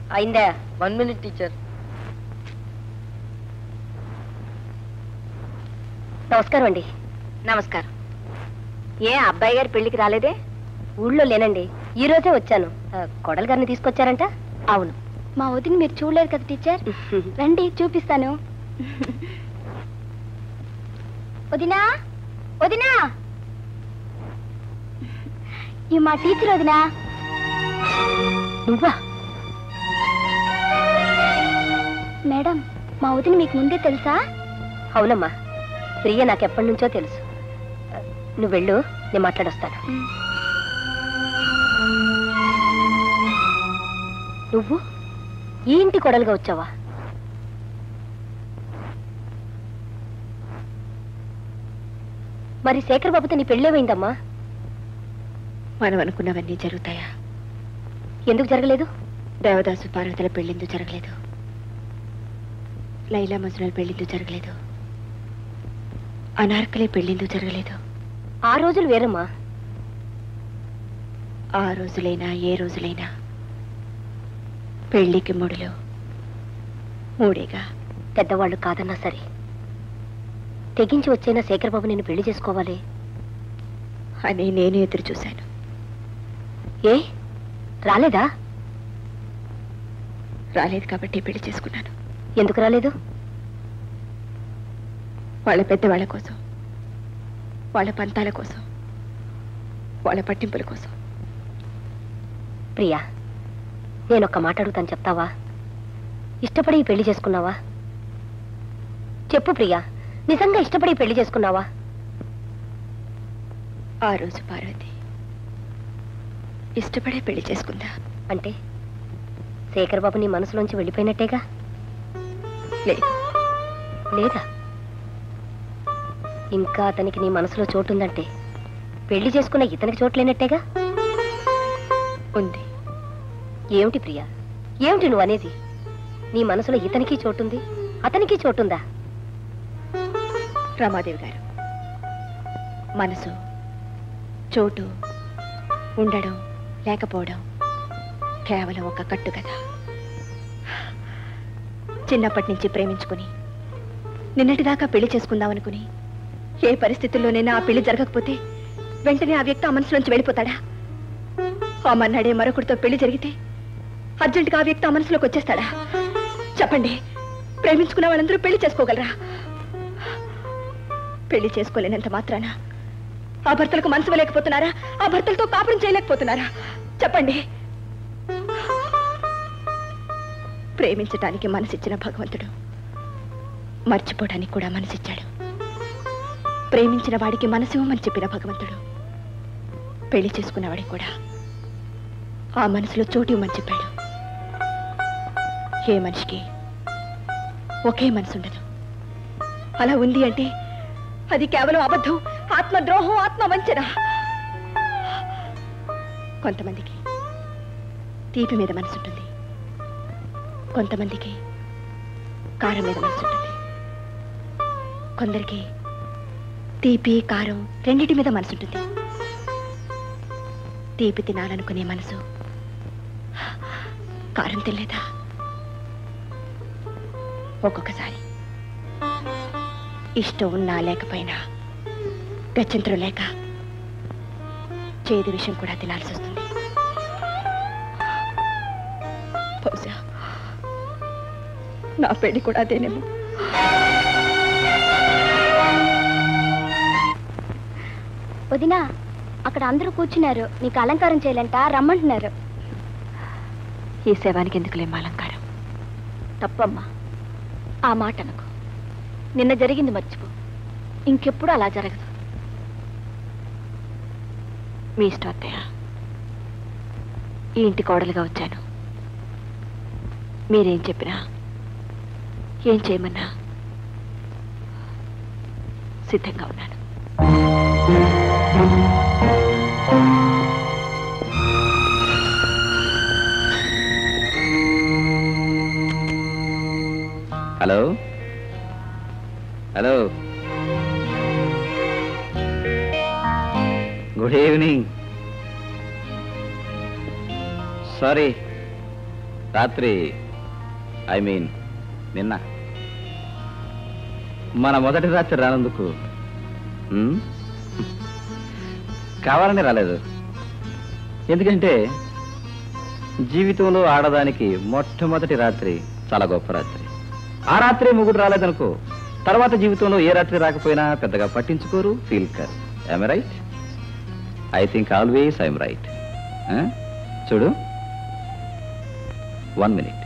అయిందా one minute teacher నమస్కారం అండి నమస్కారం ఏ అబ్బాయి గారి పెళ్లికి రాలేదే ఊళ్ళో లేనండి ఈ రోజే వచ్చాను ఆ, కొడలు గారిని తీసుకొచ్చారంట అవును మా వదిన మీరు చూడలేదు కదా టీచర్ రండి చూపిస్తాను వదినా వదినా ఈ మా టీచర్ వదినా నువ్వా మేడం మా వదిన మీకు ముందే తెలుసా అవునమ్మా ప్రియ నాకు ఎప్పటి నుంచో తెలుసు ఆ, నువ్వు వెళ్ళు నేను మాట్లాడొస్తాను నువ్వు ఈ ఇంటి కొడలుగా వచ్చావా మరి శేఖర్ బాబుతో నీ పెళ్ళేమైందమ్మా మనం అనుకున్నవన్నీ జరుగుతాయా ఎందుకు జరగలేదు దేవదాసు పార్వతుల పెళ్ళిందు జరగలేదు లైలా మజునల్ పెళ్ళిందు జరగలేదు అనార్కలి పెళ్ళిందు జరగలేదు ఆ రోజులు వేరమ్మా ఆ రోజులైనా ఏ రోజులైనా పెళ్లికి ముడిలో మూడేగా పెద్దవాళ్ళు కాదన్నా సరే తెగించి వచ్చైనా శేఖర్ బాబు నిన్ను పెళ్లి చేసుకోవాలి అని నేను ఎదురు చూశాను ఏ రాలేదా రాలేదు కాబట్టి పెళ్లి చేసుకున్నాను ఎందుకు రాలేదు వాళ్ళ పెద్దవాళ్ళ కోసం వాళ్ళ పంతాల కోసం వాళ్ళ పట్టింపుల కోసం ప్రియా నేను ఒక్క మాట అడుగుతాను చెప్తావా ఇష్టపడి ఈ పెళ్లి చేసుకున్నావా చెప్పు ప్రియా నిజంగా ఇష్టపడి ఈ పెళ్లి చేసుకున్నావా ఆ రోజు పార్వతి ఇష్టపడే పెళ్లి చేసుకుందా అంటే శేఖర్ బాబు నీ మనసులోంచి వెళ్ళిపోయినట్టేగా లేదు లేదా ఇంకా అతనికి నీ మనసులో చోటుందంటే పెళ్లి చేసుకున్న ఇతనికి చోటు లేనట్టేగా ఉంది ఏమిటి ప్రియా ఏమిటి నువ్వు అనేది నీ మనసులో ఇతనికి చోటుంది అతనికి చోటుందా రమాదేవి గారు మనసు చోటు ఉండడం లేకపోవడం కేవలం ఒక కట్టు కదా చిన్నప్పటి నుంచి ప్రేమించుకుని నిన్నటిదాకా పెళ్లి చేసుకుందామనుకుని ఏ పరిస్థితుల్లోనైనా ఆ పెళ్లి జరగకపోతే వెంటనే ఆ వ్యక్తి ఆ మనసులోంచి వెళ్ళిపోతాడా ఆ మన్నాడే మరొకరితో పెళ్లి జరిగితే అర్జెంటుగా ఆ వ్యక్తి ఆ మనసులోకి వచ్చేస్తాడా చెప్పండి ప్రేమించుకున్న వాళ్ళందరూ పెళ్లి చేసుకోగలరా పెళ్లి చేసుకోలేనంత మాత్రాన ఆ భర్తలకు మనసు లేకపోతున్నారా ఆ భర్తలతో కాపురం చేయలేకపోతున్నారా చెప్పండి ప్రేమించటానికి మనసిచ్చిన భగవంతుడు మర్చిపోవడానికి కూడా మనసిచ్చాడు ప్రేమించిన వాడికి మనసు ఇవ్వమని చెప్పిన భగవంతుడు పెళ్లి చేసుకున్న వాడికి కూడా ఆ మనసులో చోటు ఇవ్వమని చెప్పాడు ఏ మనిషికి ఒకే మనసు ఉండదు అలా ఉంది అంటే అది కేవలం అబద్ధం ఆత్మద్రోహం ఆత్మ వంచన కొంతమందికి తీపి మీద మనసు ఉంటుంది కొంతమందికి కారం మీద మనసు ఉంటుంది కొందరికి తీపి కారం రెండిటి మీద మనసు ఉంటుంది తీపి తినాలనుకునే మనసు కారం తినలేదా ఒక్కొక్కసారి ఇష్టం ఉన్నా లేకపోయినా గత్యంతరం లేక చేదు విషయం కూడా తినాల్సి వస్తుంది బహుశా నా పెళ్లి కూడా అదేనేమో వదినా అక్కడ అందరూ కూర్చున్నారు నీకు అలంకారం చేయాలంట రమ్మంటున్నారు ఈ శవానికి ఎందుకులేం అలంకారం తప్పమ్మా ఆ మాట అనకు నిన్న జరిగింది మర్చిపో ఇంకెప్పుడు అలా జరగదు మీ ఇష్టం అత్తయ్య ఈ ఇంటి కోడలుగా వచ్చాను మీరేం చెప్పినా ఏం చేయమన్నా సిద్ధంగా ఉన్నాను hello hello good evening sorry రాత్రి ఐ మీన్ నిన్న మన మొదటి రాత్రి రానందుకు ఉమ్, కావాలని రాలేదు ఎందుకంటే జీవితంలో ఆడదానికి మొట్టమొదటి రాత్రి చాలా గొప్ప రాత్రి ఆ రాత్రి ముగ్గురు రాలేదనుకో తర్వాత జీవితంలో ఏ రాత్రి రాకపోయినా పెద్దగా పట్టించుకోరు ఫీల్ కర్ I'm right I think always I'm right చూడు వన్ మినిట్